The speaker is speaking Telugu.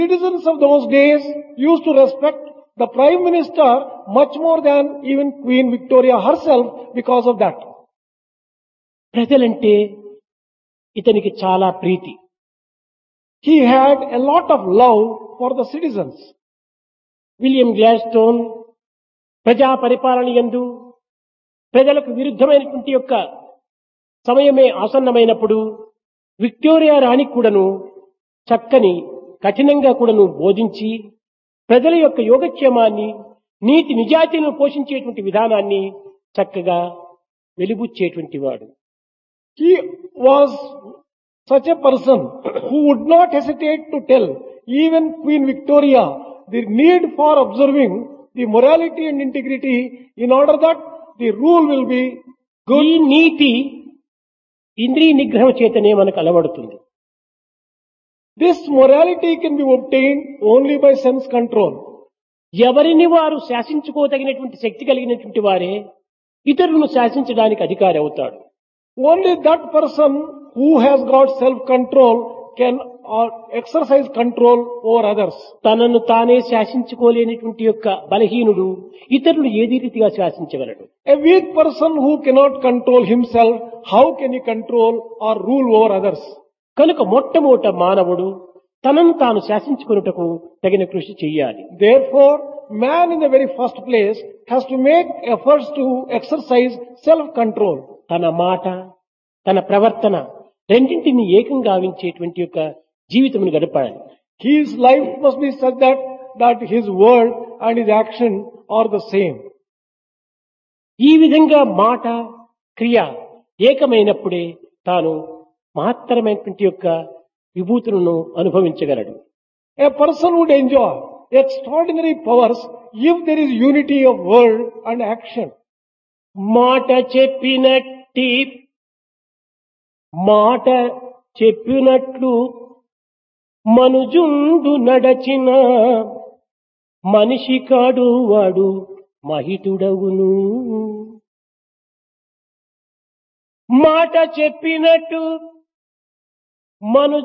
Citizens of those days used to respect the Prime Minister much more than even Queen Victoria herself because of that. ప్రజలంటే ఇతనికి చాలా ప్రీతి He had a lot of love for the citizens. William Gladstone ప్రజా పరిపాలన యందు ప్రజలకు విరుద్ధమైనటువంటి యొక్క సమయమే ఆసన్నమైనప్పుడు విక్టోరియా రాణి కూడాను చక్కని కఠినంగా కూడాను బోధించి ప్రజల యొక్క యోగక్షేమాన్ని నీతి నిజాయితీలను పోషించేటువంటి విధానాన్ని చక్కగా వెలిబుచ్చేటువంటి వాడు He was such a person who would not hesitate to tell even Queen Victoria the need for observing the morality and integrity in order that the rule will be good. ఈ నీతి ఇంద్రియ నిగ్రహం చేతనే మనకు అలవడుతుంది This morality can be obtained only by sense control. ఎవరిని వారు శాసించుకోదగినటువంటి శక్తి కలిగినటువంటి వారే ఇతరులను శాసించడానికి అధికారి అవుతాడు Only that person who has got self-control can uh, exercise control over others. తనను తానే శాసించుకోలేనటువంటి యొక్క బలహీనుడు ఇతరులు ఏది రీతిగా శాసించగలడు A weak person who cannot control himself, how can he control or rule over others? కనుక మొట్టమొదట మానవుడు తనను తాను శాసించుకున్నటకు తగిన కృషి చెయ్యాలి Therefore, man in the very first place has to make efforts to exercise self-control. తన మాట తన ప్రవర్తన రెండింటిని ఏకంగా గావించేటువంటి యొక్క జీవితమును గడపాలి His life must be such that, that his word and his action are the same. ఈ విధంగా మాట క్రియ ఏకమైనప్పుడే తాను మహత్తరమైనటువంటి యొక్క విభూతులను అనుభవించగలడు A person would enjoy extraordinary powers if there is unity of word and action. మాట చెప్పినట్టి మాట చెప్పినట్లు మనుజుండు నడచిన మనిషి కాడు వాడు మహితుడవును మాట చెప్పినట్టు మను